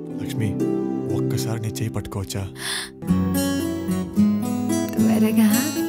లక్ష్మి ఒక్కసారి నీ చేయి పట్టుకోవచ్చా త్వరగా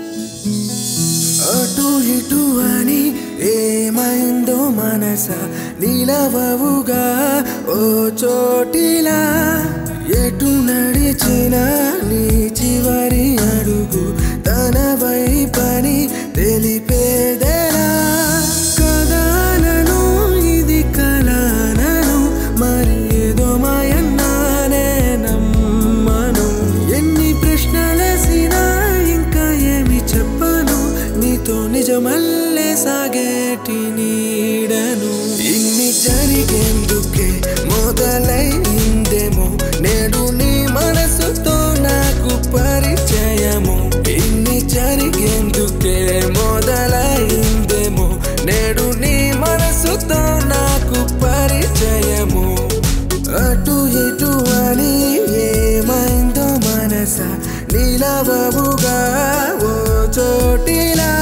అటు ఇటు అని ఏమైందో మనస నిలవవుగా ఓ చోటిలా ఎటు నడిచిన నీ చివరి అడుగు తన వైపని తెలిపేదెలా కదాలను ఇది కలానను మరి ఏదో మాయన్నానే నమ్మను ఎన్ని ప్రశ్నలేసినా ఇంకా ఏమి చెప్పను నీతో నిజమల్లే సాగేటి నీడను ఇన్ని జరిగేందుకే మొదలైందేమో నేడు నీ మనసుతో నాకు పరిచయము ఇన్ని జరిగేందుకే మొదలైందేమో నేడు నీ మనసుతో నాకు పరిచయము అటు ఇటు అని ఏమైందో మనస నిలవవుగా ఓ చోటిలా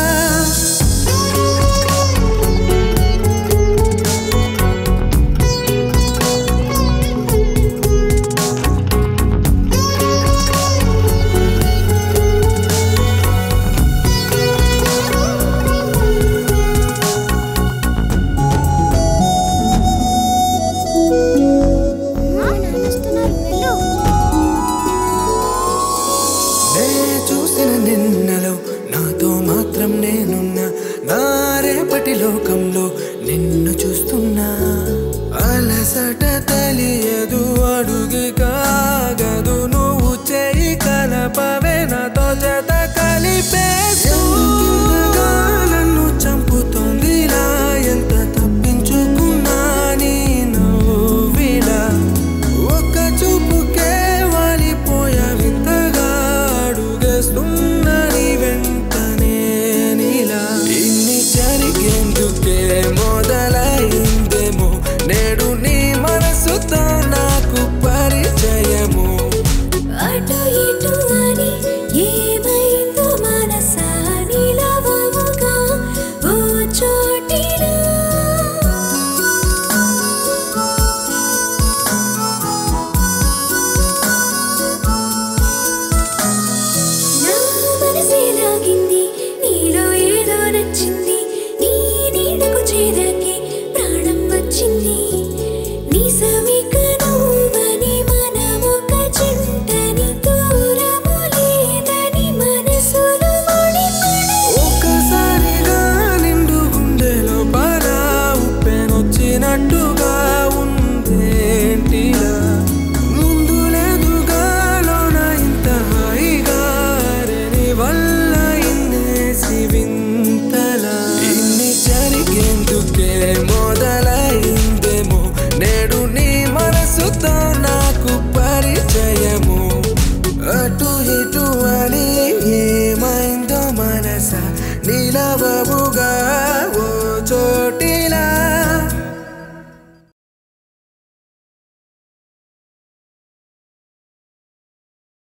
నే చూసిన నిన్నలో నాతో మాత్రం నేనున్నా నా రేపటి లోకంలో నిన్ను చూస్తున్నా అలసట